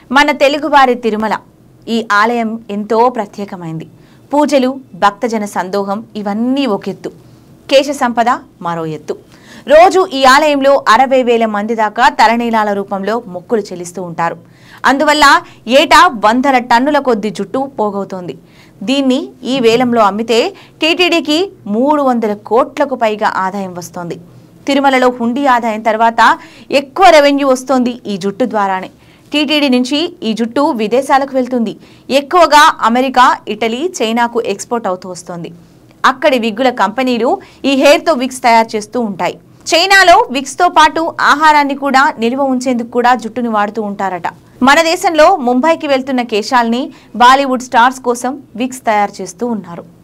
మన తెలుగువారి తిరుమల ఈ ఆలయం ఎంతో ప్రత్యేకమైంది పూజలు భక్తజన సందోహం ఇవన్నీ ఒక ఎత్తు కేశ సంపద మరో ఎత్తు రోజు ఈ ఆలయంలో అరవై వేల మంది దాకా తలనీలాల రూపంలో మొక్కులు చెల్లిస్తూ ఉంటారు అందువల్ల ఏటా వందల టన్నుల కొద్ది జుట్టు పోగవుతోంది దీన్ని ఈ వేలంలో అమ్మితే టీటీడీకి మూడు వందల కోట్లకు పైగా ఆదాయం వస్తోంది తిరుమలలో హుండీ ఆదాయం తర్వాత ఎక్కువ రెవెన్యూ వస్తోంది ఈ జుట్టు ద్వారానే టీటీడీ నుంచి ఈ జుట్టు విదేశాలకు వెళ్తుంది ఎక్కువగా అమెరికా ఇటలీ చైనాకు ఎక్స్పోర్ట్ అవుతూ వస్తోంది అక్కడి విగ్గుల కంపెనీలు ఈ హెయిర్తో విగ్స్ తయారు చేస్తూ ఉంటాయి చైనాలో విగ్స్తో పాటు ఆహారాన్ని కూడా నిల్వ ఉంచేందుకు కూడా జుట్టుని వాడుతూ ఉంటారట మన దేశంలో ముంబైకి వెళ్తున్న కేశాల్ని బాలీవుడ్ స్టార్స్ కోసం విగ్స్ తయారు చేస్తూ ఉన్నారు